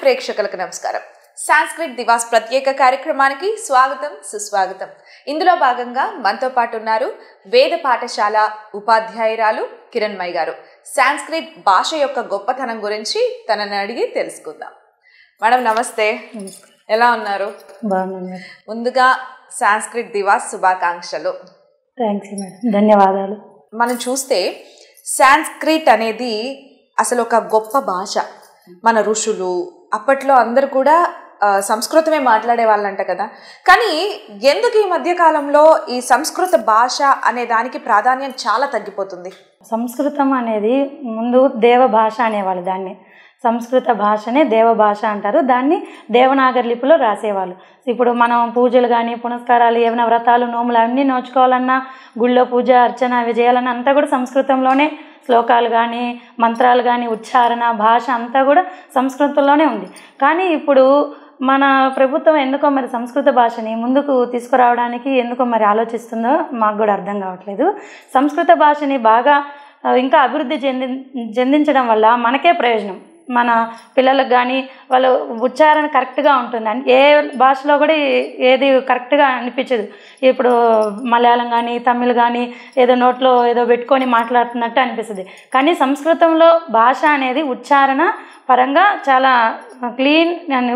ప్రేక్షకులకు నమస్కారం సాంస్క్రిట్ దివాస్ ప్రత్యేక కార్యక్రమానికి స్వాగతం సుస్వాగతం ఇందులో భాగంగా మనతో పాటు ఉన్నారు వేద పాఠశాల ఉపాధ్యాయురాలు కిరణ్మయ్ గారు సాంస్క్రిట్ భాష యొక్క గొప్పతనం గురించి తనని అడిగి తెలుసుకుందాం మేడం నమస్తే ఎలా ఉన్నారు బాగున్నాను మేడం ముందుగా సాంస్క్రిట్ దివాస్ శుభాకాంక్షలు థ్యాంక్స్ మేడం ధన్యవాదాలు మనం చూస్తే సాంస్క్రిట్ అనేది అసలు ఒక గొప్ప భాష మన ఋషులు అప్పట్లో అందరు కూడా ఆ, సంస్కృతమే మాట్లాడే వాళ్ళంట కదా కానీ ఎందుకు ఈ మధ్య కాలంలో ఈ సంస్కృత భాష అనే దానికి ప్రాధాన్యం చాలా తగ్గిపోతుంది సంస్కృతం అనేది ముందు దేవ భాష అనేవాళ్ళు దాన్ని సంస్కృత భాషనే దేవ భాష అంటారు దాన్ని దేవనాగరి లిపిలో రాసేవాళ్ళు ఇప్పుడు మనం పూజలు కానీ పునస్కారాలు ఏమైనా వ్రతాలు నోములు అన్నీ నోచుకోవాలన్నా గుళ్ళో పూజ అర్చన అవి చేయాలన్నా అంతా కూడా సంస్కృతంలోనే శ్లోకాలు కానీ మంత్రాలు కానీ ఉచ్చారణ భాష అంతా కూడా సంస్కృతంలోనే ఉంది కానీ ఇప్పుడు మన ప్రభుత్వం ఎందుకో మరి సంస్కృత భాషని ముందుకు తీసుకురావడానికి ఎందుకో మరి ఆలోచిస్తుందో మాకు కూడా అర్థం కావట్లేదు సంస్కృత భాషని బాగా ఆ, ఇంకా అభివృద్ధి చెంది చెందించడం వల్ల మనకే ప్రయోజనం మన పిల్లలకు కానీ వాళ్ళ ఉచ్చారణ కరెక్ట్గా ఉంటుంది అండ్ ఏ భాషలో కూడా ఏ- ఏది కరెక్ట్గా అనిపించదు ఇప్పుడు మలయాళం కానీ తమిళ్ కానీ ఏదో నోట్లో ఏదో పెట్టుకొని మాట్లాడుతున్నట్టు అనిపిస్తుంది కానీ సంస్కృతంలో భాష అనేది ఉచ్చారణ పరంగా చాలా క్లీన్ అండ్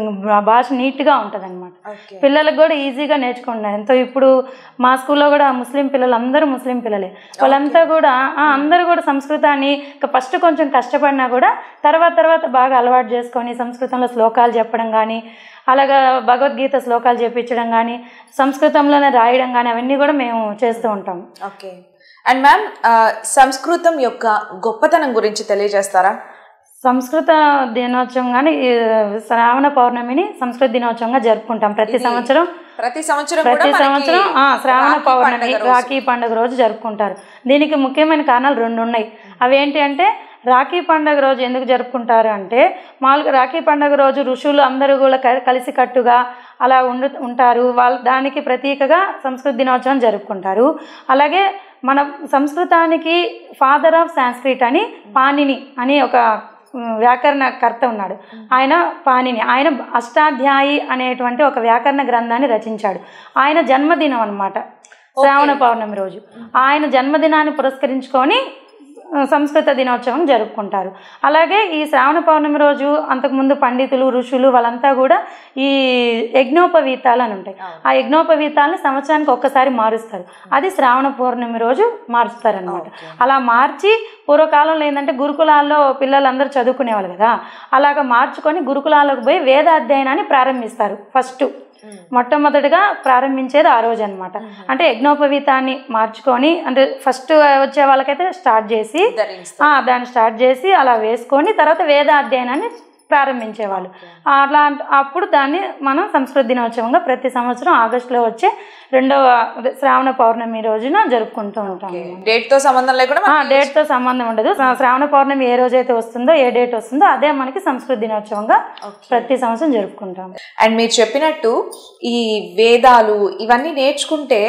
భాష నీట్గా ఉంటుంది అనమాట పిల్లలకు కూడా ఈజీగా నేర్చుకుంటున్నారు ఎంతో ఇప్పుడు మా స్కూల్లో కూడా ముస్లిం పిల్లలు అందరూ ముస్లిం పిల్లలే వాళ్ళంతా కూడా ఆ, అందరూ కూడా సంస్కృతాన్ని ఫస్ట్ కొంచెం కష్టపడినా కూడా తర్వాత తర్వాత బాగా అలవాటు చేసుకొని సంస్కృతంలో శ్లోకాలు చెప్పడం కానీ అలాగా భగవద్గీత శ్లోకాలు చెప్పించడం కానీ సంస్కృతంలోనే రాయడం కానీ అవన్నీ కూడా మేము చేస్తూ ఉంటాం ఓకే అండ్ మ్యామ్ సంస్కృతం యొక్క గొప్పతనం గురించి తెలియజేస్తారా సంస్కృత దినోత్సవం కానీ ఈ శ్రావణ పౌర్ణమిని సంస్కృత దినోత్సవంగా జరుపుకుంటాం ప్రతి ఇది సంవత్సరం ప్రతి సంవత్సరం కూడా ప్రతి మనకి సంవత్సరం ఆ, శ్రావణ రాఖీ పౌర్ణమి పండగ రోజు. రాఖీ పండుగ రోజు జరుపుకుంటారు దీనికి ముఖ్యమైన కారణాలు రెండు ఉన్నాయి అవి ఏంటి అంటే రాఖీ పండుగ రోజు ఎందుకు జరుపుకుంటారు అంటే మామూలుగా రాఖీ పండుగ రోజు ఋషులు అందరూ కూడా క- కలిసికట్టుగా అలా ఉండు ఉంటారు వాళ్ళ దానికి ప్రతీకగా సంస్కృత దినోత్సవం జరుపుకుంటారు అలాగే మన సంస్కృతానికి ఫాదర్ ఆఫ్ సాంస్క్రిట్ అని పాణిని అని ఒక ఉమ్, వ్యాకరణకర్త ఉన్నాడు ఆయన పాణిని ఆయన అష్టాధ్యాయి అనేటువంటి ఒక వ్యాకరణ గ్రంథాన్ని రచించాడు ఆయన జన్మదినం అన్నమాట శ్రావణ పౌర్ణమి రోజు ఆయన జన్మదినాన్ని పురస్కరించుకొని ఆ, సంస్కృత దినోత్సవం జరుపుకుంటారు అలాగే ఈ శ్రావణ పౌర్ణమి రోజు అంతకుముందు పండితులు ఋషులు వాళ్ళంతా కూడా ఈ యజ్ఞోపవీతాలు అని ఉంటాయి ఆ యజ్ఞోపవీతాలని సంవత్సరానికి ఒక్కసారి మారుస్తారు అది శ్రావణ పౌర్ణమి రోజు మారుస్తారు అనమాట అలా మార్చి పూర్వకాలంలో ఏంటంటే గురుకులాల్లో పిల్లలందరూ చదువుకునేవాళ్ళు కదా అలాగ మార్చుకొని గురుకులాలకు పోయి వేద అధ్యయనాన్ని ప్రారంభిస్తారు ఫస్ట్ మొట్టమొదటిగా ప్రారంభించేది ఆ రోజు అనమాట అంటే యజ్ఞోపవీతాన్ని మార్చుకొని అంటే ఫస్ట్ వచ్చే వాళ్ళకైతే స్టార్ట్ చేసి ధరిస్తారు ఆ, దాన్ని స్టార్ట్ చేసి అలా వేసుకొని తర్వాత వేద అధ్యయనాన్ని ప్రారంభించేవాళ్ళు అట్లా అప్పుడు దాన్ని మనం సంస్కృత దినోత్సవంగా ప్రతి సంవత్సరం ఆగస్టులో వచ్చే రెండవ అదే శ్రావణ పౌర్ణమి రోజున జరుపుకుంటూ ఉంటాం డేట్ తో సంబంధం లేకుండా ఆ మనకి డేట్తో సంబంధం ఉండదు శ్రా- శ్రావణ పౌర్ణమి ఏ రోజైతే వస్తుందో ఏ డేట్ వస్తుందో అదే మనకి సంస్కృత దినోత్సవంగా ప్రతి సంవత్సరం జరుపుకుంటాం అండ్ మీరు చెప్పినట్టు ఈ వేదాలు ఇవన్నీ నేర్చుకుంటే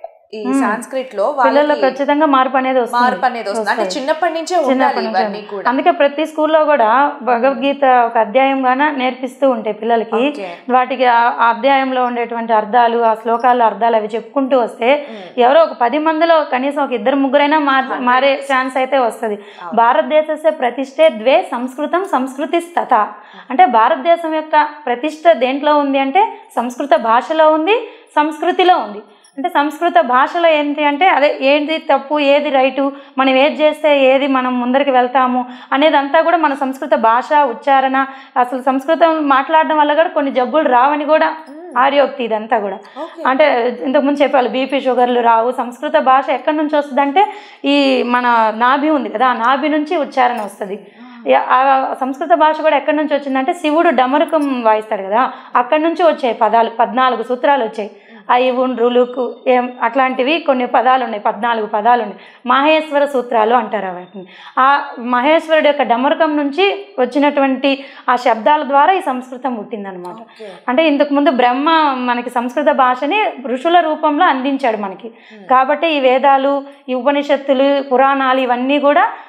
ఈ సాంస్క్రిట్ లో పిల్లల్లో వాళ్ళకి ఖచ్చితంగా మార్పు అనేది వస్తుంది మార్పు అనేది వస్తుంది అంటే చిన్నప్పటి నుంచే ఉండాలి ఇవన్నీ కూడా అందుకే ప్రతి స్కూల్లో కూడా భగవద్గీత ఒక అధ్యాయంగాన నేర్పిస్తూ ఉంటాయి పిల్లలకి Okay. వాటికి ఆ ఆ అధ్యాయంలో ఉండేటువంటి అర్థాలు ఆ శ్లోకాల అర్థాలు అవి చెప్పుకుంటూ వస్తే ఎవరో ఒక పది మందిలో కనీసం ఒక ఇద్దరు ముగ్గురైనా మార్ మారే ఛాన్స్ అయితే వస్తుంది భారతదేశ ప్రతిష్టే ద్వే సంస్కృతం సంస్కృతి తథ అంటే భారతదేశం యొక్క ప్రతిష్ట దేంట్లో ఉంది అంటే సంస్కృత భాషలో ఉంది సంస్కృతిలో ఉంది అంటే సంస్కృత భాషలో ఏంటి అంటే అదే ఏది తప్పు ఏది రైటు మనం ఏది చేస్తే ఏది మనం ముందరికి వెళ్తాము అనేది అంతా కూడా మన సంస్కృత భాష ఉచ్చారణ అసలు సంస్కృతం మాట్లాడడం వల్ల కూడా కొన్ని జబ్బులు రావని కూడా ఆర్యోక్తి ఇదంతా కూడా అంటే ఇంతకుముందు చెప్పాలి బీపీ షుగర్లు రావు సంస్కృత భాష ఎక్కడి నుంచి వస్తుందంటే ఈ మన నాభి ఉంది కదా ఆ నాభి నుంచి ఉచ్చారణ వస్తుంది యా- ఆ సంస్కృత భాష కూడా ఎక్కడి నుంచి వచ్చిందంటే శివుడు డమరుకం వాయిస్తాడు కదా అక్కడి నుంచి వచ్చాయి పదాలు పద్నాలుగు సూత్రాలు వచ్చాయి ఐవు రులుకు ఏం అట్లాంటివి కొన్ని పదాలు ఉన్నాయి పద్నాలుగు పదాలు ఉన్నాయి మహేశ్వర సూత్రాలు అంటారు వాటిని ఆ మహేశ్వరుడు యొక్క డమరుకం నుంచి వచ్చినటువంటి ఆ శబ్దాల ద్వారా ఈ సంస్కృతం పుట్టిందనమాట అంటే ఇంతకుముందు బ్రహ్మ మనకి సంస్కృత భాషని ఋషుల రూపంలో అందించాడు మనకి కాబట్టి ఈ వేదాలు ఈ ఉపనిషత్తులు పురాణాలు ఇవన్నీ కూడా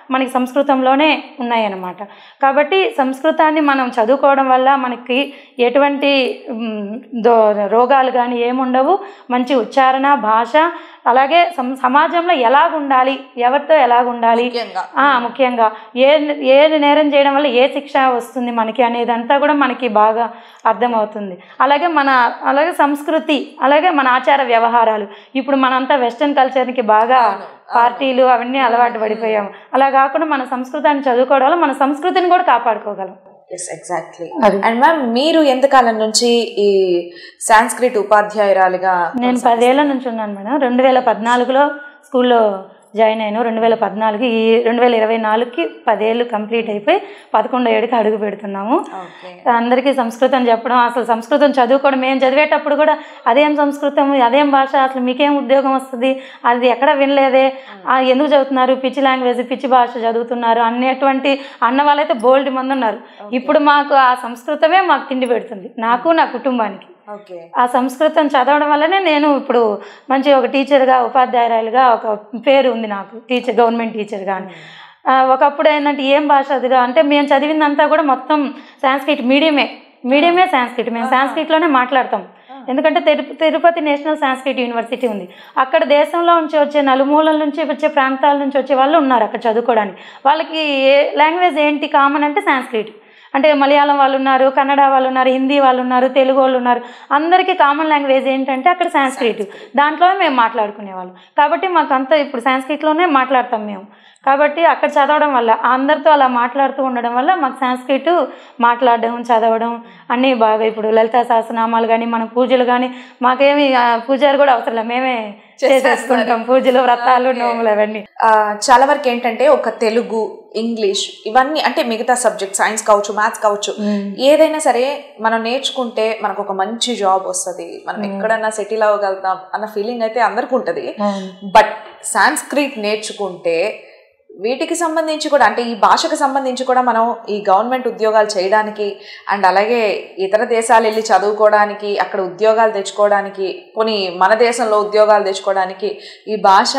మనకి సంస్కృతంలోనే ఉన్నాయన్నమాట కాబట్టి సంస్కృతాన్ని మనం చదువుకోవడం వల్ల మనకి ఎటువంటి మ్, దో రోగాలు కానీ ఏముండవు మంచి ఉచ్చారణ భాష అలాగే సం సమాజంలో ఎలాగుండాలి ఎవరితో ఎలాగుండాలి ముఖ్యంగా ఆ, ముఖ్యంగా ఏ ఏ నేరం చేయడం వల్ల ఏ శిక్ష వస్తుంది మనకి అనేదంతా కూడా మనకి బాగా అర్థమవుతుంది అలాగే మన అలాగే సంస్కృతి అలాగే మన ఆచార వ్యవహారాలు ఇప్పుడు మనంతా వెస్ట్రన్ కల్చర్కి బాగా అవును, అవును. పార్టీలు అవన్నీ అలవాటు పడిపోయాము అలా కాకుండా మన సంస్కృతాన్ని చదువుకోవడం వల్ల మన సంస్కృతిని కూడా కాపాడుకోగలం ఎస్ ఎగ్జాక్ట్లీ అది అండ్ మ్యామ్ మీరు ఎంతకాలం నుంచి ఈ సాంస్క్రిట్ ఉపాధ్యాయురాలుగా నేను పదేళ్ల నుంచి ఉన్నాను మేడం రెండు వేల పద్నాలుగులో స్కూల్లో జాయిన్ అయ్యాను రెండు వేల పద్నాలుగు ఈ రెండు వేల ఇరవై నాలుగుకి పదేళ్ళు కంప్లీట్ అయిపోయి పదకొండో ఏడుకి అడుగు పెడుతున్నాము ఓకే అందరికీ సంస్కృతం చెప్పడం అసలు సంస్కృతం చదువుకోవడం మేము చదివేటప్పుడు కూడా అదేం సంస్కృతం అదేం భాష అసలు మీకేం ఉద్యోగం వస్తుంది అది ఎక్కడ వినలేదే ఆ, ఎందుకు చదువుతున్నారు పిచ్చి లాంగ్వేజ్ పిచ్చి భాష చదువుతున్నారు అనేటువంటి అన్న వాళ్ళైతే బోల్డ్ మంది ఉన్నారు ఇప్పుడు మాకు ఆ సంస్కృతమే మాకు తిండి పెడుతుంది నాకు నా కుటుంబానికి ఓకే ఆ సంస్కృతం చదవడం వల్లనే నేను ఇప్పుడు మంచి ఒక టీచర్గా ఉపాధ్యాయురాలుగా ఒక పేరు ఉంది నాకు టీచర్ గవర్నమెంట్ టీచర్గా అని ఆ, ఒకప్పుడు ఏంటంటే ఏం భాష అదిగా అంటే మేము చదివిందంతా కూడా మొత్తం సాంస్క్రిట్ మీడియమే మీడియమే సాంస్క్రిట్ మేము సాంస్క్రిట్లోనే మాట్లాడతాం ఎందుకంటే తిరుపతి తిరుపతి నేషనల్ సాంస్క్రిట్ యూనివర్సిటీ ఉంది అక్కడ దేశంలో నుంచి వచ్చే నలుమూలల నుంచి వచ్చే ప్రాంతాల నుంచి వచ్చే వాళ్ళు ఉన్నారు అక్కడ చదువుకోవడానికి వాళ్ళకి ఏ లాంగ్వేజ్ ఏంటి కామన్ అంటే సాంస్క్రిట్ అంటే మలయాళం వాళ్ళు ఉన్నారు కన్నడ వాళ్ళు ఉన్నారు హిందీ వాళ్ళు ఉన్నారు తెలుగు వాళ్ళు ఉన్నారు అందరికీ కామన్ లాంగ్వేజ్ ఏంటంటే అక్కడ సాంస్క్రిట్ దాంట్లోనే మేము మాట్లాడుకునేవాళ్ళం కాబట్టి మాకు అంతా ఇప్పుడు సాంస్క్రిట్లోనే మాట్లాడతాం మేము కాబట్టి అక్కడ చదవడం వల్ల అందరితో అలా మాట్లాడుతూ ఉండడం వల్ల మాకు సాంస్క్రిట్ మాట్లాడడం చదవడం అన్నీ బాగా ఇప్పుడు లలితా సహస్రనామాలు కానీ మన పూజలు కానీ మాకేమి ఆ, పూజారి కూడా అవసరం లేదు మేమే చేసేసుకుంటాం పూజలు వ్రతాలు నోములు అవన్నీ ఆ, చాలా వరకు ఏంటంటే ఒక తెలుగు ఇంగ్లీష్ ఇవన్నీ అంటే మిగతా సబ్జెక్ట్ సైన్స్ కావచ్చు మ్యాథ్స్ కావచ్చు ఏదైనా సరే మనం నేర్చుకుంటే మనకు ఒక మంచి జాబ్ వస్తుంది మనం ఎక్కడన్నా సెటిల్ అవ్వగలుగుతాం అన్న ఫీలింగ్ అయితే అందరికి ఉంటుంది బట్ సాంస్క్రిట్ నేర్చుకుంటే వీటికి సంబంధించి కూడా అంటే ఈ భాషకు సంబంధించి కూడా మనం ఈ గవర్నమెంట్ ఉద్యోగాలు చేయడానికి అండ్ అలాగే ఇతర దేశాలు వెళ్ళి చదువుకోవడానికి అక్కడ ఉద్యోగాలు తెచ్చుకోవడానికి కొన్ని మన దేశంలో ఉద్యోగాలు తెచ్చుకోవడానికి ఈ భాష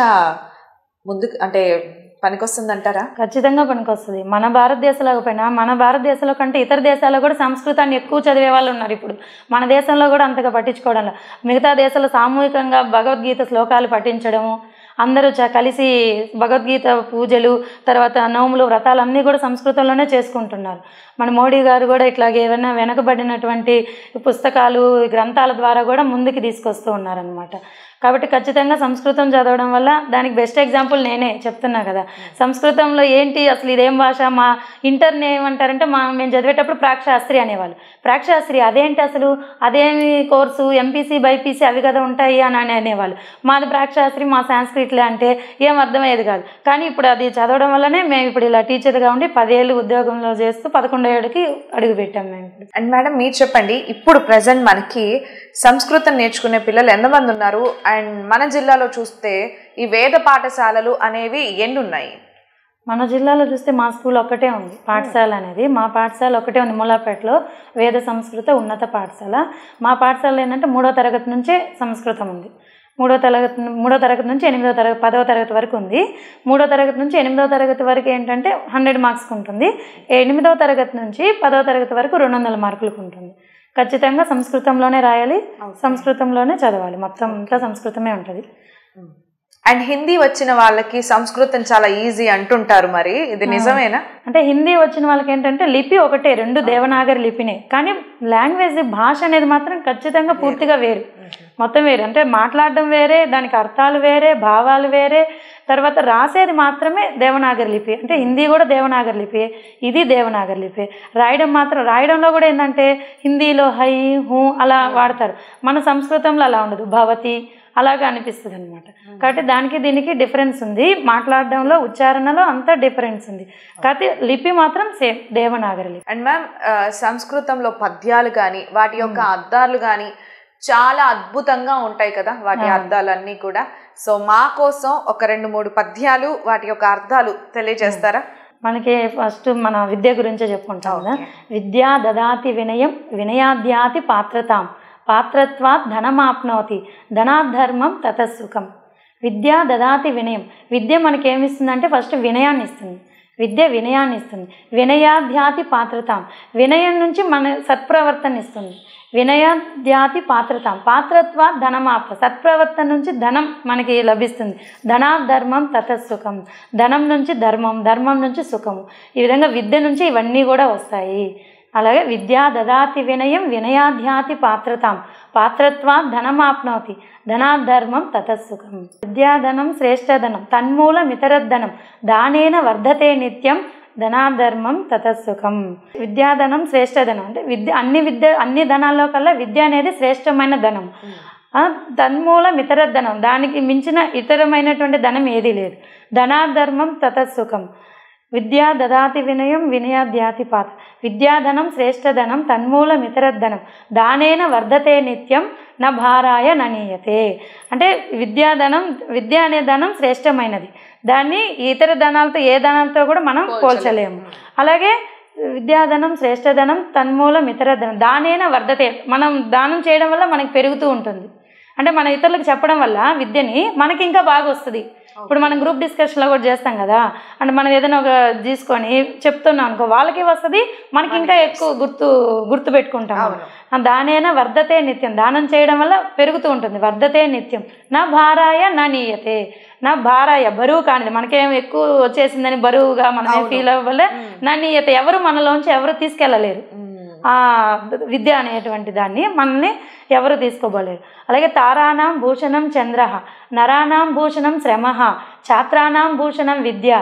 ముందుకు అంటే పనికొస్తుందంటారా ఖచ్చితంగా పనికొస్తుంది మన భారతదేశంలో పోయినా మన భారతదేశంలో కంటే ఇతర దేశాల్లో కూడా సంస్కృతాన్ని ఎక్కువ చదివే వాళ్ళు ఉన్నారు ఇప్పుడు మన దేశంలో కూడా అంతగా పట్టించుకోవడం లేదు. మిగతా దేశాల్లో సామూహికంగా భగవద్గీత శ్లోకాలు పఠించడము అందరూ చ కలిసి భగవద్గీత పూజలు తర్వాత నోములు వ్రతాలు అన్నీ కూడా సంస్కృతంలోనే చేసుకుంటున్నారు మన మోడీ గారు కూడా ఇట్లాగే ఏమైనా వెనకబడినటువంటి పుస్తకాలు గ్రంథాల ద్వారా కూడా ముందుకు తీసుకొస్తూ ఉన్నారనమాట కాబట్టి ఖచ్చితంగా సంస్కృతం చదవడం వల్ల దానికి బెస్ట్ ఎగ్జాంపుల్ నేనే చెప్తున్నా కదా సంస్కృతంలో ఏంటి అసలు ఇదేం భాష మా ఇంటర్ని ఏమంటారంటే మా మేము చదివేటప్పుడు ప్రాక్షాస్త్రి అనేవాళ్ళు ప్రాక్షాస్త్రి అదేంటి అసలు అదేమి కోర్సు ఎంపీసీ బైపీసీ అవి కదా ఉంటాయి అని అని అనేవాళ్ళు మాది ప్రాక్షాస్త్రి మా సాంస్క్రిట్లే అంటే ఏం అర్థమయ్యేది కాదు కానీ ఇప్పుడు అది చదవడం వల్లనే మేము ఇప్పుడు ఇలా టీచర్గా ఉండి పదేళ్ళు ఉద్యోగంలో చేస్తూ పదకొండో ఏడుకి అడుగు పెట్టాం మేము ఇప్పుడు అండ్ మేడం మీరు చెప్పండి ఇప్పుడు ప్రజెంట్ మనకి సంస్కృతం నేర్చుకునే పిల్లలు ఎంతమంది ఉన్నారు అండ్ మన జిల్లాలో చూస్తే ఈ వేద పాఠశాలలు అనేవి ఎన్ని ఉన్నాయి మన జిల్లాలో చూస్తే మా స్కూల్ ఒక్కటే ఉంది పాఠశాల అనేది మా పాఠశాల ఒకటే ఉంది మూలాపేటలో వేద సంస్కృత ఉన్నత పాఠశాల మా పాఠశాల ఏంటంటే మూడో తరగతి నుంచే సంస్కృతం ఉంది మూడో తరగతి మూడో తరగతి నుంచి ఎనిమిదో తరగతి పదవ తరగతి వరకు ఉంది మూడో తరగతి నుంచి ఎనిమిదో తరగతి వరకు ఏంటంటే హండ్రెడ్ మార్క్స్కి ఉంటుంది ఎనిమిదవ తరగతి నుంచి పదవ తరగతి వరకు రెండు వందల మార్కులకు ఉంటుంది ఖచ్చితంగా సంస్కృతంలోనే రాయాలి సంస్కృతంలోనే చదవాలి మొత్తం అంతా సంస్కృతమే ఉంటుంది అండ్ హిందీ వచ్చిన వాళ్ళకి సంస్కృతం చాలా ఈజీ అంటుంటారు మరి ఇది నిజమేనా అంటే హిందీ వచ్చిన వాళ్ళకి ఏంటంటే లిపి ఒకటే రెండు దేవనాగరి లిపినే కానీ లాంగ్వేజ్ భాష అనేది మాత్రం ఖచ్చితంగా పూర్తిగా వేరు మొత్తం వేరు అంటే మాట్లాడడం వేరే దానికి అర్థాలు వేరే భావాలు వేరే తర్వాత రాసేది మాత్రమే దేవనాగరి లిపి అంటే హిందీ కూడా దేవనాగరి లిపి ఇది దేవనాగరి లిపి రాయడం మాత్రం రాయడంలో కూడా ఏంటంటే హిందీలో హై హూ అలా వాడతారు మన సంస్కృతంలో అలా ఉండదు భవతి అలాగా అనిపిస్తుంది అనమాట కాబట్టి దానికి దీనికి డిఫరెన్స్ ఉంది మాట్లాడడంలో ఉచ్చారణలో అంతా డిఫరెన్స్ ఉంది కాకపోతే లిపి మాత్రం సేమ్ దేవనాగరి లిపి అండ్ మ్యామ్ సంస్కృతంలో పద్యాలు కానీ వాటి యొక్క అర్థాలు కానీ చాలా అద్భుతంగా ఉంటాయి కదా వాటి అర్థాలన్నీ కూడా సో మా కోసం ఒక రెండు మూడు పద్యాలు వాటి యొక్క అర్థాలు తెలియజేస్తారా మనకి ఫస్ట్ మన విద్య గురించే చెప్పుకుంటాం కదా విద్యా దదాతి వినయం వినయాద్యాతి పాత్రతాం పాత్రత్వాత్ ధనమాప్నోతి ధనాధర్మం తతసుఖం విద్య దదాతి వినయం విద్య మనకి ఏమిస్తుందంటే ఫస్ట్ వినయాన్ని ఇస్తుంది విద్య వినయాన్ని ఇస్తుంది వినయాధ్యాతి పాత్రతాం వినయం నుంచి మన సత్ప్రవర్తన ఇస్తుంది వినయాధ్యాతి పాత్రతాం పాత్రత్వ ధనమాప సత్ప్రవర్తన నుంచి ధనం మనకి లభిస్తుంది ధనాధర్మం తతసుఖం ధనం నుంచి ధర్మం ధర్మం నుంచి సుఖము ఈ విధంగా విద్య నుంచి ఇవన్నీ కూడా వస్తాయి అలాగే విద్యా దదాతి వినయం వినయాధ్యాతి పాత్రతాం పాత్రత్వా ధనమాప్నోతి ధనాధర్మం తతసుఖం విద్యాధనం శ్రేష్టధనం తన్మూలం ఇతరధనం దానేన వర్ధతే నిత్యం ధనాధర్మం తతసుఖం విద్యాధనం శ్రేష్టధనం అంటే విద్య అన్ని విద్య అన్ని ధనాల్లో కల్లా విద్య అనేది శ్రేష్టమైన ధనం ఆ, తన్మూలం ఇతర ధనం దానికి మించిన ఇతరమైనటువంటి ధనం ఏదీ లేదు ధనాధర్మం తతసుఖం విద్యా దదాతి వినయం వినయాద్యాతి పాత విద్యాధనం శ్రేష్టధనం తన్మూలం ఇతరధనం దానేన వర్ధతే నిత్యం నా భారాయ ననీయతే అంటే విద్యాధనం విద్య అనే ధనం శ్రేష్టమైనది దాన్ని ఇతర ధనాలతో ఏ ధనాలతో కూడా మనం పోల్చలేము అలాగే విద్యాధనం శ్రేష్టధనం తన్మూలం ఇతర ధనం దానేన వర్ధతే మనం దానం చేయడం వల్ల మనకి పెరుగుతూ ఉంటుంది అంటే మన ఇతరులకు చెప్పడం వల్ల విద్యని మనకి ఇంకా బాగా వస్తుంది ఇప్పుడు మనం గ్రూప్ డిస్కషన్లో కూడా చేస్తాం కదా అంటే మనం ఏదైనా ఒక తీసుకొని చెప్తున్నాం అనుకో వాళ్ళకి వస్తుంది మనకి ఇంకా ఎక్కువ గుర్తు గుర్తు పెట్టుకుంటాం అవును. ఆ దానేన వర్ధతే నిత్యం దానం చేయడం వల్ల పెరుగుతూ ఉంటుంది వర్ధతే నిత్యం నా భారాయ నా నీయతే నా భారాయ బరువు కానిది మనకేం ఎక్కువ వచ్చేసిందని బరువుగా మనం ఫీల్ అవ్వలే నా నీయత ఎవరు మనలోంచి ఎవరు తీసుకెళ్ళలేరు ఆ విద్య అనేటువంటి దాన్ని మనల్ని ఎవరు తీసుకోబోలేరు అలాగే తారానాం భూషణం చంద్ర నరానాం భూషణం శ్రమ ఛాత్రానాం భూషణం విద్య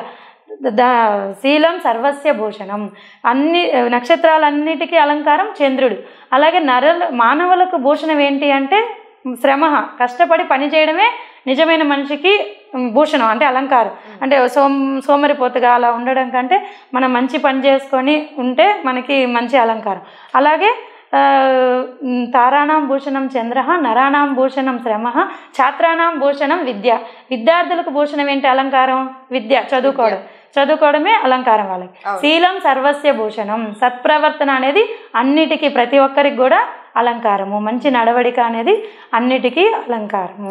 ద శీలం సర్వస్య భూషణం అన్ని నక్షత్రాలన్నిటికీ అలంకారం చంద్రుడు అలాగే నర మానవులకు భూషణం ఏంటి అంటే శ్రమ కష్టపడి పని చేయడమే నిజమైన మనిషికి భూషణం అంటే అలంకారం అంటే సోమ సోమరిపోతుగా అలా ఉండడం కంటే మనం మంచి పని చేసుకొని ఉంటే మనకి మంచి అలంకారం అలాగే ఆ, ఉమ్, తారాణం భూషణం చంద్ర నరాణం భూషణం శ్రమ ఛాత్రాణం భూషణం విద్య విద్యార్థులకు భూషణం ఏంటి అలంకారం విద్య చదువుకోవడం చదువుకోవడమే అలంకారం వాళ్ళకి శీలం సర్వస్య భూషణం సత్ప్రవర్తన అనేది అన్నిటికీ ప్రతి ఒక్కరికి కూడా అలంకారము మంచి నడవడిక అనేది అన్నిటికీ అలంకారము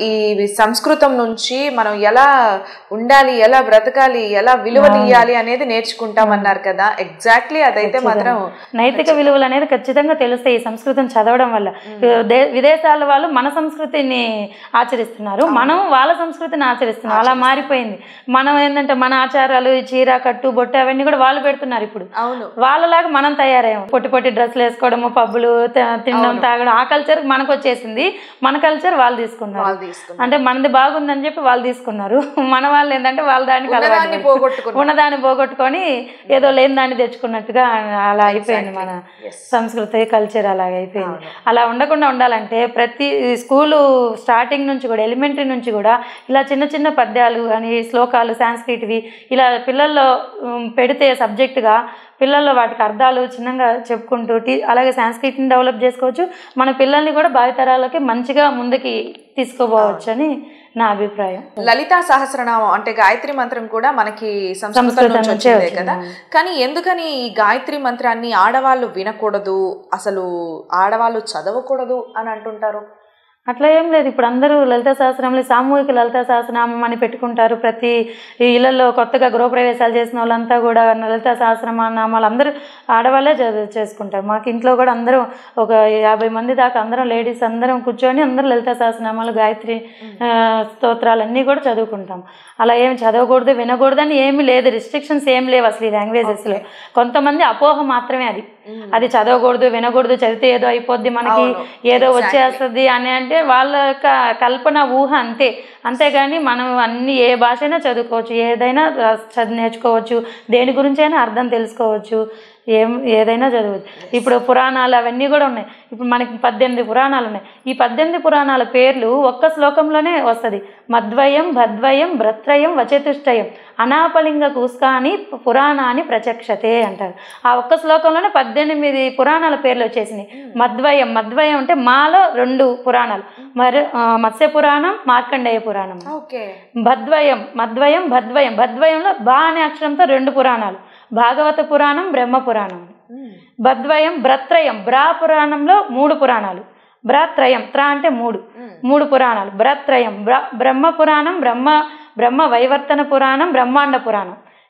ఈ సంస్కృతం నుంచి మనం ఎలా ఉండాలి ఎలా బ్రతకాలి ఎలా విలువనియాలి అనేది నేర్చుకుంటాం అన్నారు కదా ఎగ్జాక్ట్లీ అదైతే మాత్రం నైతిక విలువలు అనేది ఖచ్చితంగా తెలుస్తాయి ఈ సంస్కృతం చదవడం వల్ల దే- విదేశాల వాళ్ళు మన సంస్కృతిని ఆచరిస్తున్నారు మనం వాళ్ళ సంస్కృతిని ఆచరిస్తున్నాం అలా మారిపోయింది మనం ఏంటంటే మన ఆచారాలు ఈ చీర కట్టు బొట్టు అవన్నీ కూడా వాళ్ళు పెడుతున్నారు ఇప్పుడు అవును వాళ్ళలాగా మనం తయారయ్యాం పొట్టి పొట్టి డ్రెస్సులు వేసుకోవడము పబ్బులు త- తినడం తాగడం ఆ కల్చర్ మనకు వచ్చేసింది మన కల్చర్ వాళ్ళు తీసుకున్నారు వాళ్ళు తీసుకున్నారు అంటే మనది బాగుందని చెప్పి వాళ్ళు తీసుకున్నారు మన వాళ్ళు ఏంటంటే వాళ్ళ దానికి అలవాటు ఉన్నదాన్ని పడి- పోగొట్టుకున్నారు. ఉన్నదాన్ని పోగొట్టుకొని ఏదో లేని దాన్ని తెచ్చుకున్నట్టుగా అలా అయిపోయింది మన సంస్కృతి కల్చర్ అలాగ అయిపోయింది అలా ఉండకుండా ఉండాలంటే ప్రతి స్కూలు స్టార్టింగ్ నుంచి కూడా ఎలిమెంటరీ నుంచి కూడా ఇలా చిన్న చిన్న పద్యాలు కానీ శ్లోకాలు సాంస్క్రిట్వి ఇలా పిల్లల్లో ఉమ్, పెడితే సబ్జెక్టుగా పిల్లల్లో వాటికి అర్థాలు చిన్నగా చెప్పుకుంటూ టీ అలాగే సాంస్క్రిట్ని డెవలప్ చేసుకోవచ్చు మన పిల్లల్ని కూడా భావితరాలకి మంచిగా ముందుకి తీసుకోపోవచ్చు అని నా అభిప్రాయం లలితా సహస్రనామం అంటే గాయత్రి మంత్రం కూడా మనకి సంస్కృతం సంస్కృతం నుంచి నుంచే వచ్చిందే వచ్చింది. కదా కానీ ఎందుకని ఈ గాయత్రి మంత్రాన్ని ఆడవాళ్ళు వినకూడదు అసలు ఆడవాళ్ళు చదవకూడదు అని అంటుంటారు అట్లా ఏం లేదు ఇప్పుడు అందరూ లలిత సహస్రంలో సామూహిక లలిత సహస్రనామం అని పెట్టుకుంటారు ప్రతి ఈ ఇళ్లలో కొత్తగా గృహప్రవేశాలు చేసిన వాళ్ళంతా కూడా లలిత సహస్రనామాలు అందరూ ఆడవాళ్ళే చదువు చేసుకుంటారు మాకు ఇంట్లో కూడా అందరూ ఒక యాభై మంది దాకా అందరం లేడీస్ అందరం కూర్చొని అందరూ లలిత సహస్రనామాలు గాయత్రి ఆ, స్తోత్రాలు అన్నీ కూడా చదువుకుంటాం అలా ఏం చదవకూడదు వినకూడదు అని ఏమీ లేదు రిస్ట్రిక్షన్స్ ఏం లేవు అసలు ఈ లాంగ్వేజెస్లో కొంతమంది అపోహ మాత్రమే అది అది చదవకూడదు వినకూడదు చదివితే ఏదో అయిపోద్ది మనకి అవును. ఏదో వచ్చేస్తుంది అని అంటే వాళ్ళ యొక్క కల్పన ఊహ అంతే అంతేగాని మనం అన్ని ఏ భాష అయినా చదువుకోవచ్చు ఏదైనా రా- చదివి నేర్చుకోవచ్చు దేని గురించైనా అర్థం తెలుసుకోవచ్చు ఏం ఏదైనా చదవచ్చు ఇప్పుడు పురాణాలు అవన్నీ కూడా ఉన్నాయి ఇప్పుడు మనకి పద్దెనిమిది పురాణాలు ఉన్నాయి ఈ పద్దెనిమిది పురాణాల పేర్లు ఒక్క శ్లోకంలోనే వస్తుంది మద్వయం భద్వయం భ్రత్రయం వచతుష్టయం అనాపలింగ కూస్కాని పురాణాన్ని ప్రచక్షతే అంటారు ఆ ఒక్క శ్లోకంలోనే పద్దెనిమిది పురాణాల పేర్లు వచ్చేసినాయి మద్వయం మద్వయం అంటే మాలో రెండు పురాణాలు మరి ఆ, మత్స్య పురాణం మార్కండేయ పురాణం ఓకే భద్వయం మద్వయం భద్వయం భద్వయంలో బా అనే అక్షరంతో రెండు పురాణాలు భాగవత పురాణం బ్రహ్మ పురాణం భద్వయం భ్రత్రయం బ్రా పురాణంలో మూడు పురాణాలు భ్రాత్రయం త్ర అంటే మూడు మూడు పురాణాలు భ్రత్రయం బ్ర బ్రహ్మ పురాణం బ్రహ్మ బ్రహ్మ వైవర్తన పురాణం బ్రహ్మాండ పురాణం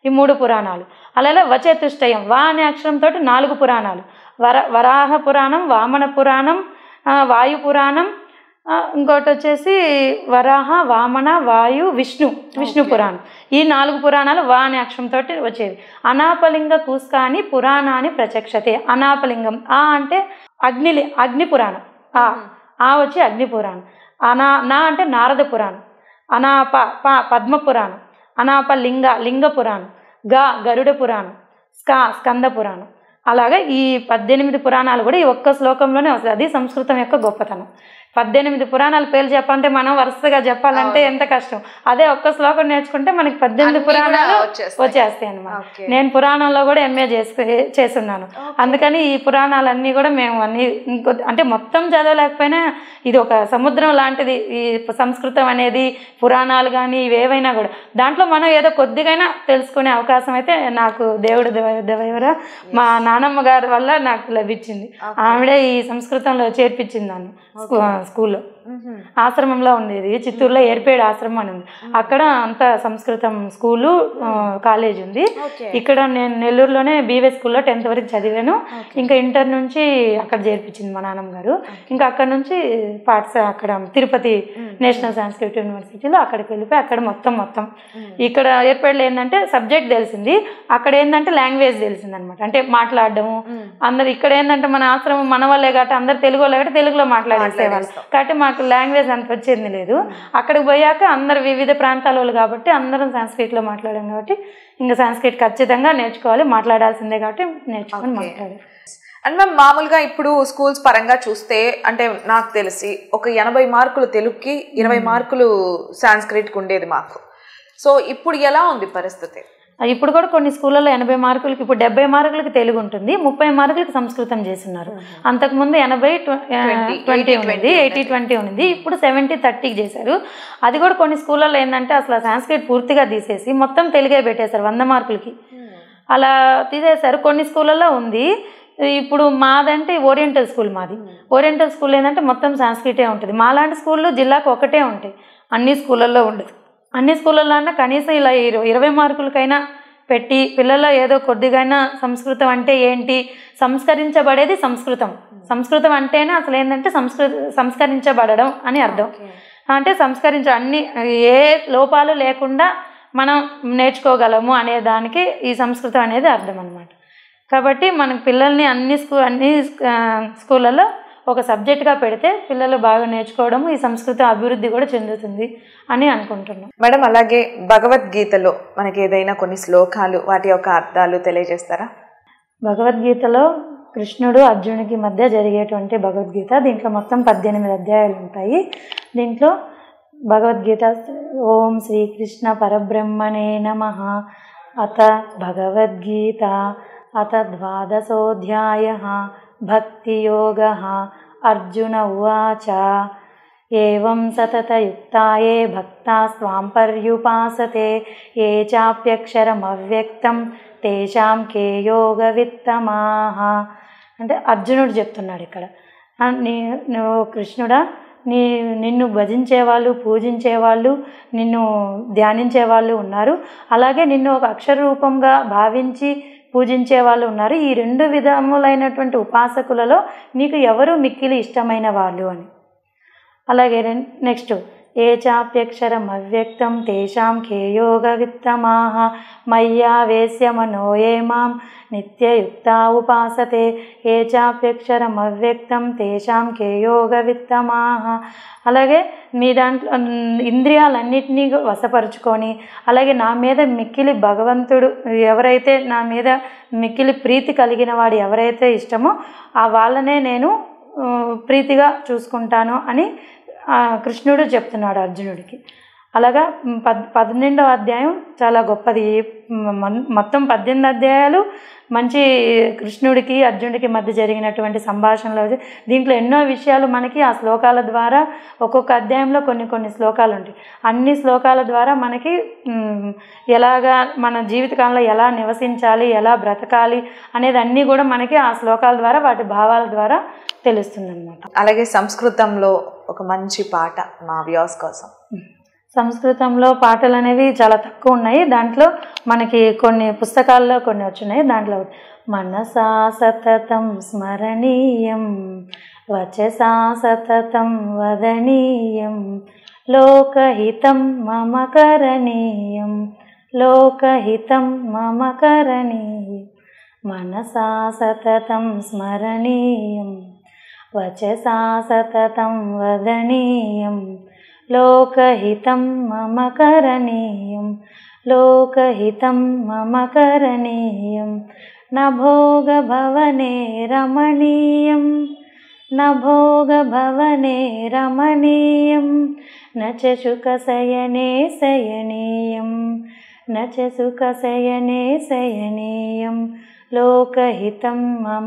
ఈ మూడు పురాణాలు అలాగే వచతుష్టయం వా అనే అక్షరంతో నాలుగు పురాణాలు వర వరాహ పురాణం వామన పురాణం ఆ, వాయు పురాణం ఆ, ఇంకోటి వచ్చేసి వరాహ వామన వాయు విష్ణు విష్ణు Okay. పురాణం ఈ నాలుగు పురాణాలు వా అనే అక్షరంతో వచ్చేది అనాపలింగ కూస్కాని పురాణాన్ని ప్రత్యక్షతే అనాపలింగం ఆ అంటే అగ్ని అగ్ని పురాణం ఆ ఆ వచ్చి అగ్ని పురాణం అనా నా అంటే నారద పురాణం అనాప ప పద్మ పురాణం అనాప లింగ లింగ పురాణం గ గరుడ పురాణం స్కా స్కంద పురాణం అలాగా ఈ పద్దెనిమిది పురాణాలు కూడా ఈ ఒక్క శ్లోకంలోనే వస్తుంది అది సంస్కృతం యొక్క గొప్పతనం పద్దెనిమిది పురాణాల పేర్లు చెప్పాలంటే మనం వరుసగా చెప్పాలంటే అవును. ఎంత కష్టం అదే ఒక్క శ్లోకం నేర్చుకుంటే మనకి పద్దెనిమిది అన్నీ కూడా పురాణాలు వచ్చేస్తాయి. వచ్చేస్తాయి అన్నమాట Okay. నేను పురాణంలో కూడా ఎంఏ చేసి చేస్తున్నాను Okay. అందుకని ఈ పురాణాలన్నీ కూడా మేము అన్ని ఇంకో అంటే మొత్తం చదవలేకపోయినా ఇది ఒక సముద్రం లాంటిది ఈ సంస్కృతం అనేది పురాణాలు కానీ ఇవేవైనా కూడా దాంట్లో మనం ఏదో కొద్దిగైనా తెలుసుకునే అవకాశం అయితే నాకు దేవుడు దేవర మా నానమ్మ గారి వల్ల నాకు లభించింది Okay. ఆవిడే ఈ సంస్కృతంలో చేర్పించింది దాన్ని స్కూ- స్కూల్లో మ్మ్. ఆశ్రమంలో ఉండేది చిత్తూరులో ఏర్పేడు ఆశ్రమం అని ఉంది అక్కడ అంత సంస్కృతం స్కూలు ఆ, కాలేజ్ ఉంది Okay. ఇక్కడ నేను నెల్లూరులోనే బీవే స్కూల్లో టెన్త్ వరకు చదివాను ఇంకా ఇంటర్ నుంచి అక్కడ చేర్పించింది మా నాన్నమ్మ గారు ఇంకా అక్కడ నుంచి పాఠశాల అక్కడ తిరుపతి నేషనల్ సాంస్క్రిట్ యూనివర్సిటీలో అక్కడికి వెళ్ళిపోయి అక్కడ మొత్తం మొత్తం ఇక్కడ ఏర్పేడలో ఏంటంటే సబ్జెక్ట్ తెలిసింది అక్కడ ఏంటంటే లాంగ్వేజ్ తెలిసింది అనమాట అంటే మాట్లాడడము మ్మ్. అందరు ఇక్కడ ఏంటంటే మన ఆశ్రమం మన వాళ్ళే కాబట్టి అందరు తెలుగు వాళ్ళే కాబట్టి తెలుగులో మాట్లాడేసేవాళ్ళు మాట్లాడేస్తాం. కాబట్టి మాకు లాంగ్వేజ్ అంత వచ్చేది లేదు అక్కడికి పోయాక అందరు వివిధ ప్రాంతాల వాళ్ళు కాబట్టి అందరం సంస్కృతిలో మాట్లాడాం కాబట్టి ఇంకా సంస్కృతి ఖచ్చితంగా నేర్చుకోవాలి మాట్లాడాల్సిందే కాబట్టి నేర్చుకొని Okay. మాట్లాడాలి అండ్ మ్యామ్ మామూలుగా ఇప్పుడు స్కూల్స్ పరంగా చూస్తే అంటే నాకు తెలిసి ఒక ఎనభై మార్కులు తెలుగుకి ఇరవై మార్కులు సాంస్క్రిట్కి ఉండేది మాకు సో ఇప్పుడు ఎలా ఉంది పరిస్థితి ఇప్పుడు కూడా కొన్ని స్కూళ్ళలో ఎనభై మార్కులకి ఇప్పుడు డెబ్బై మార్కులకి తెలుగు ఉంటుంది ముప్పై మార్కులకి సంస్కృతం చేస్తున్నారు అంతకుముందు ఎనభై ట్వంటీ ఉంది ఎయిటీ ట్వంటీ ఉంది ఇప్పుడు సెవెంటీ థర్టీకి చేశారు అది కూడా కొన్ని స్కూళ్ళలో ఏంటంటే అసలు సాంస్క్రిట్ పూర్తిగా తీసేసి మొత్తం తెలుగే పెట్టేశారు వంద మార్కులకి అలా తీసేశారు కొన్ని స్కూళ్ళల్లో ఉంది ఇప్పుడు మాదంటే ఓరియంటల్ స్కూల్ మాది ఓరియంటల్ స్కూల్ ఏంటంటే మొత్తం సాంస్క్రిటే ఉంటుంది మాలాంటి స్కూళ్ళు జిల్లాకు ఒకటే ఉంటాయి అన్ని స్కూళ్ళల్లో ఉండదు అన్ని స్కూళ్ళల్లో అన్నా కనీసం ఇలా ఇరవై ఇరవై మార్కులకైనా పెట్టి పిల్లల్లో ఏదో కొద్దిగైనా సంస్కృతం అంటే ఏంటి సంస్కరించబడేది సంస్కృతం సంస్కృతం అంటేనే అసలు ఏంటంటే సంస్కృత సంస్కరించబడడం అని అర్థం అంటే సంస్కరించ అన్ని ఏ లోపాలు లేకుండా మనం నేర్చుకోగలము అనే దానికి ఈ సంస్కృతం అనేది అర్థం అనమాట కాబట్టి మన పిల్లల్ని అన్ని స్కూ అన్ని ఆ, స్కూళ్ళల్లో ఒక సబ్జెక్ట్గా పెడితే పిల్లలు బాగా నేర్చుకోవడం ఈ సంస్కృతం అభివృద్ధి కూడా చెందుతుంది అని అనుకుంటున్నాం మేడం అలాగే భగవద్గీతలో మనకి ఏదైనా కొన్ని శ్లోకాలు వాటి యొక్క అర్థాలు తెలియజేస్తారా భగవద్గీతలో కృష్ణుడు అర్జునుడికి మధ్య జరిగేటువంటి భగవద్గీత దీంట్లో మొత్తం పద్దెనిమిది అధ్యాయాలు ఉంటాయి దీంట్లో భగవద్గీత ఓం శ్రీకృష్ణ పరబ్రహ్మణే నమ అత భగవద్గీత అత ద్వాదశోధ్యాయ భక్తియోగ అర్జున ఉవాచ ఏం సతతయుక్తాయే భక్తా స్వాం పర్యుపాసతే ఏ చాప్యక్షరమవ్యక్తం తేషాం కే యోగవిత్తమాహ అంటే అర్జునుడు చెప్తున్నాడు ఇక్కడ ఆ, నీ నువ్వు కృష్ణుడా నీ నిన్ను భజించేవాళ్ళు పూజించేవాళ్ళు నిన్ను ధ్యానించే వాళ్ళు ఉన్నారు అలాగే నిన్ను ఒక అక్షర రూపంగా భావించి పూజించే వాళ్ళు ఉన్నారు ఈ రెండు విధములైనటువంటి ఉపాసకులలో నీకు ఎవరు మిక్కిలి ఇష్టమైన వాళ్ళు అని అలాగే రెన్- నెక్స్ట్ ఏ చాప్యక్షరం అవ్యక్తం తేషాం ఖేయోగ విత్తమాహ మయ్యా వేశ్య మనో ఏ మాం నిత్యయుక్తా ఉపాసతే ఏ చాప్యక్షరం అవ్యక్తం తేషాం ఖేయోగ విత్తమాహ అలాగే మీ దాంట్లో ఉమ్, ఇంద్రియాలన్నిటినీ వశపరుచుకొని అలాగే నా మీద మిక్కిలి భగవంతుడు ఎవరైతే నా మీద మిక్కిలి ప్రీతి కలిగిన వాడు ఎవరైతే ఇష్టమో ఆ వాళ్ళనే నేను ఆ, ప్రీతిగా చూసుకుంటాను అని ఆ, కృష్ణుడు చెప్తున్నాడు అర్జునుడికి అలాగా మ్, పద్ పన్నెండవ అధ్యాయం చాలా గొప్పది మ్, మన్- మొత్తం పద్దెనిమిది అధ్యాయాలు మంచి కృష్ణుడికి అర్జునుడికి మధ్య జరిగినటువంటి సంభాషణలు దీంట్లో ఎన్నో విషయాలు మనకి ఆ శ్లోకాల ద్వారా ఒక్కొక్క అధ్యాయంలో కొన్ని కొన్ని శ్లోకాలు ఉంటాయి అన్ని శ్లోకాల ద్వారా మనకి మ్, ఎలాగా మన జీవితకాలంలో ఎలా నివసించాలి ఎలా బ్రతకాలి అనేది అన్నీ కూడా మనకి ఆ శ్లోకాల ద్వారా వాటి భావాల ద్వారా తెలుస్తుంది అనమాట అలాగే సంస్కృతంలో ఒక మంచి పాట మా వ్యూస్ కోసం సంస్కృతంలో పాటలు అనేవి చాలా తక్కువ ఉన్నాయి దాంట్లో మనకి కొన్ని పుస్తకాల్లో కొన్ని వచ్చినాయి దాంట్లో మనసా సతతం స్మరణీయం వచసా సతతం వదనీయం లోకహితం మమ కరణీయం లోకహితం మమ కరణీయం మనసా సతతం స్మరణీయం వచసా సతతం వదనీయం లోకహితం మమ కరణీయం లోకహితం మమ కరణీయం न भोगभवने रमणीयं न भोगभवने रमणीयं न च सुखशयने शयनीयं न च सुखशयने शयनीयं లోకహితం మమ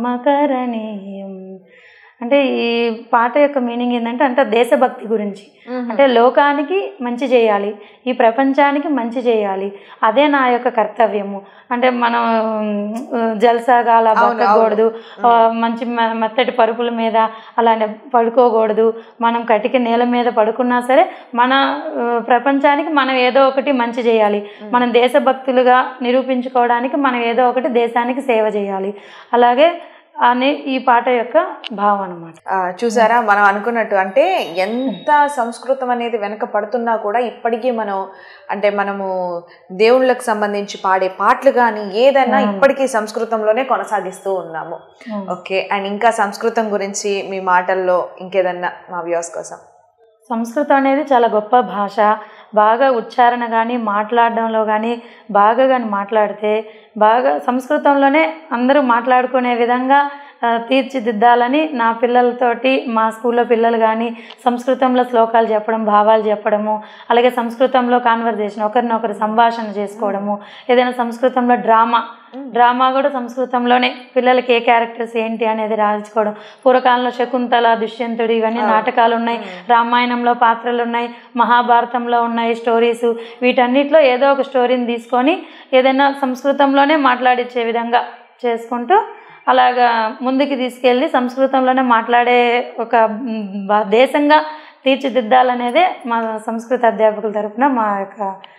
కరణీయం అంటే ఈ పాట యొక్క మీనింగ్ ఏంటంటే అంటే దేశభక్తి గురించి అంటే లోకానికి మంచి చేయాలి ఈ ప్రపంచానికి మంచి చేయాలి అదే నా యొక్క కర్తవ్యము అంటే మనం ఉమ్, జల్సాగా అలా అవును, బతకూడదు ఆ, మంచి మె- మెత్తటి పరుపుల మీద అలానే పడుకోకూడదు మనం కటిక నేల మీద పడుకున్నా సరే మన ఆ, ప్రపంచానికి మనం ఏదో ఒకటి మంచి చేయాలి మనం దేశభక్తులుగా నిరూపించుకోవడానికి మనం ఏదో ఒకటి దేశానికి సేవ చేయాలి అలాగే అనే ఈ పాట యొక్క భావం అనమాట ఆ, చూసారా మనం అనుకున్నట్టు అంటే ఎంత సంస్కృతం అనేది వెనక పడుతున్నా కూడా ఇప్పటికీ మనం అంటే మనము దేవుళ్ళకి సంబంధించి పాడే పాటలు కానీ ఏదైనా ఇప్పటికీ సంస్కృతంలోనే కొనసాగిస్తూ ఉన్నాము ఓకే అండ్ ఇంకా సంస్కృతం గురించి మీ మాటల్లో ఇంకేదన్నా మా వ్యూస్ కోసం సంస్కృతం అనేది చాలా గొప్ప భాష బాగా ఉచ్చారణ కానీ మాట్లాడడంలో కానీ బాగా కానీ మాట్లాడితే బాగా సంస్కృతంలోనే అందరూ మాట్లాడుకునే విధంగా ఆ, తీర్చిదిద్దాలని నా పిల్లలతోటి మా స్కూల్లో పిల్లలు కానీ సంస్కృతంలో శ్లోకాలు చెప్పడం భావాలు చెప్పడము అలాగే సంస్కృతంలో కాన్వర్జేషన్ ఒకరినొకరు సంభాషణ చేసుకోవడము ఏదైనా సంస్కృతంలో డ్రామా డ్రామా కూడా సంస్కృతంలోనే పిల్లలకి ఏ క్యారెక్టర్స్ ఏంటి అనేది రాయించుకోవడం పూర్వకాలంలో శకుంతల దుష్యంతుడు ఇవన్నీ నాటకాలు ఉన్నాయి రామాయణంలో పాత్రలు ఉన్నాయి మహాభారతంలో ఉన్నాయి స్టోరీస్ వీటన్నిటిలో ఏదో ఒక స్టోరీని తీసుకొని ఏదైనా సంస్కృతంలోనే మాట్లాడించే విధంగా చేసుకుంటూ అలాగా ముందుకు తీసుకెళ్ళి సంస్కృతంలోనే మాట్లాడే ఒక మ్, బ- దేశంగా తీర్చిదిద్దాలనేదే మా సంస్కృత అధ్యాపకుల తరపున మా యొక్క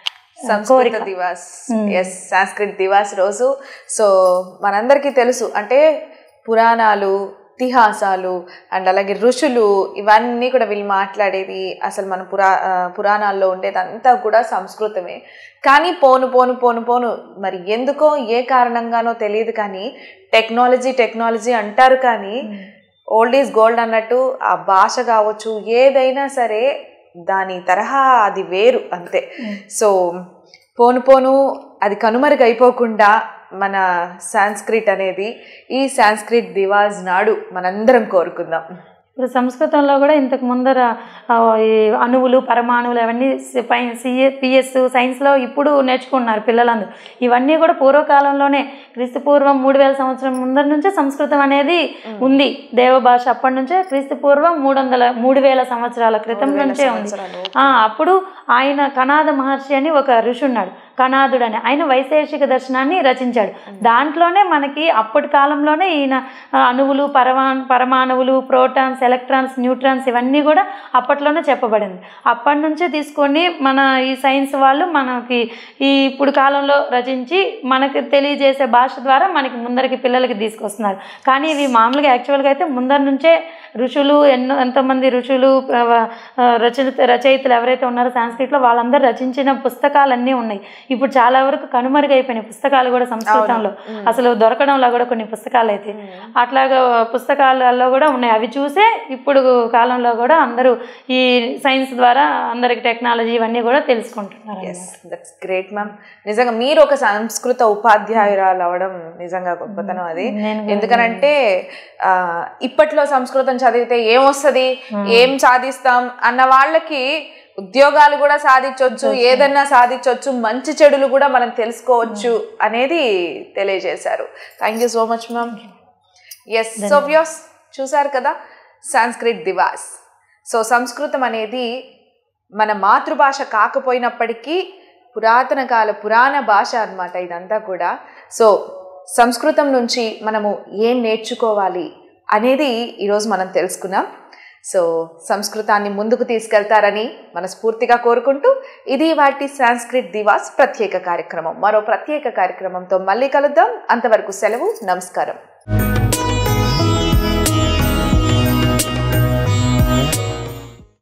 సంస్కృత దివాస్ ఎస్ సంస్కృత్ దివాస్ రోజు సో మనందరికీ తెలుసు అంటే పురాణాలు ఇతిహాసాలు అండ్ అలాగే ఋషులు ఇవన్నీ కూడా వీళ్ళు మాట్లాడేది అసలు మన పురా ఆ, పురాణాల్లో ఉండేదంతా కూడా సంస్కృతమే కానీ పోను పోను పోను పోను మరి ఎందుకో ఏ కారణంగానో తెలియదు కానీ టెక్నాలజీ టెక్నాలజీ అంటారు కానీ ఓల్డ్ ఈజ్ గోల్డ్ అన్నట్టు ఆ భాష కావచ్చు ఏదైనా సరే దాని తరహా అది వేరు అంతే సో పోను పోను అది కనుమరుగైపోకుండా మన సాంస్క్రిట్ అనేది ఈ సాంస్క్రిట్ దివాజ్ నాడు మనందరం కోరుకుందాం ఇప్పుడు సంస్కృతంలో కూడా ఇంతకు ముందర ఆ, ఈ అణువులు పరమాణువులు అవన్నీ సిఏ పిఎస్ సైన్స్లో ఇప్పుడు నేర్చుకుంటున్నారు పిల్లలందరూ ఇవన్నీ కూడా పూర్వకాలంలోనే క్రీస్తు పూర్వం మూడు వేల సంవత్సరం ముందర నుంచే సంస్కృతం అనేది ఉంది దేవభాష అప్పటి నుంచే క్రీస్తు పూర్వం మూడు వందల మూడు వేల సంవత్సరాల క్రితం నుంచే ఉంది ఆ, అప్పుడు ఆయన కనాద మహర్షి అని ఒక ఋషి ఉన్నాడు కనాదుడు అని ఆయన వైశేషిక దర్శనాన్ని రచించాడు దాంట్లోనే మనకి అప్పటి కాలంలోనే ఈయన ఆ, అణువులు పరమా పరమాణువులు ప్రోటాన్స్ ఎలక్ట్రాన్స్ న్యూట్రాన్స్ ఇవన్నీ కూడా అప్పట్లోనే చెప్పబడింది అప్పటి నుంచే తీసుకొని మన ఈ సైన్స్ వాళ్ళు మనకి ఈ ఇప్పుడు కాలంలో రచించి మనకి తెలియజేసే భాష ద్వారా మనకి ముందరికి పిల్లలకి తీసుకొస్తున్నారు కానీ ఇవి మామూలుగా యాక్చువల్గా అయితే ముందర నుంచే ఋషులు ఎన్నో ఎంతోమంది ఋషులు ఆ, ఆ, రచయిత రచయితలు ఎవరైతే ఉన్నారో సాంస్క్రిట్లో వాళ్ళందరూ రచించిన పుస్తకాలన్నీ ఉన్నాయి ఇప్పుడు చాలా వరకు కనుమరుగైపోయినాయి పుస్తకాలు కూడా సంస్కృతంలో అసలు దొరకడంలో కూడా కొన్ని పుస్తకాలు అయితే అట్లాగా పుస్తకాలలో కూడా ఉన్నాయి అవి చూసే ఇప్పుడు కాలంలో కూడా అందరూ ఈ సైన్స్ ద్వారా అందరికి టెక్నాలజీ ఇవన్నీ కూడా తెలుసుకుంటున్నారు ఎస్ దట్స్ గ్రేట్ మ్యామ్ నిజంగా మీరు ఒక సంస్కృత ఉపాధ్యాయురాలు అవడం నిజంగా గొప్పతనం అది నేను ఎందుకనంటే ఆ, ఇప్పట్లో సంస్కృతం చదివితే ఏమొస్తుంది ఏం సాధిస్తాం అన్న వాళ్ళకి ఉద్యోగాలు కూడా సాధించవచ్చు ఏదన్నా సాధించవచ్చు మంచి చెడులు కూడా మనం తెలుసుకోవచ్చు అనేది తెలియజేశారు thank you so much ma'am yes so views చూసారు కదా సాంస్క్రిట్ దివాస్ సో సంస్కృతం అనేది మన మాతృభాష కాకపోయినప్పటికీ పురాతన కాల పురాణ భాష అన్నమాట ఇదంతా కూడా సో సంస్కృతం నుంచి మనము ఏం నేర్చుకోవాలి అనేది ఈరోజు మనం తెలుసుకున్నాం సో సంస్కృతాన్ని ముందుకు తీసుకెళ్తారని మనస్ఫూర్తిగా కోరుకుంటూ ఇది వాటి సాంస్క్రిట్ దివాస్ ప్రత్యేక కార్యక్రమం మరో ప్రత్యేక కార్యక్రమంతో మళ్ళీ కలుద్దాం అంతవరకు సెలవు నమస్కారం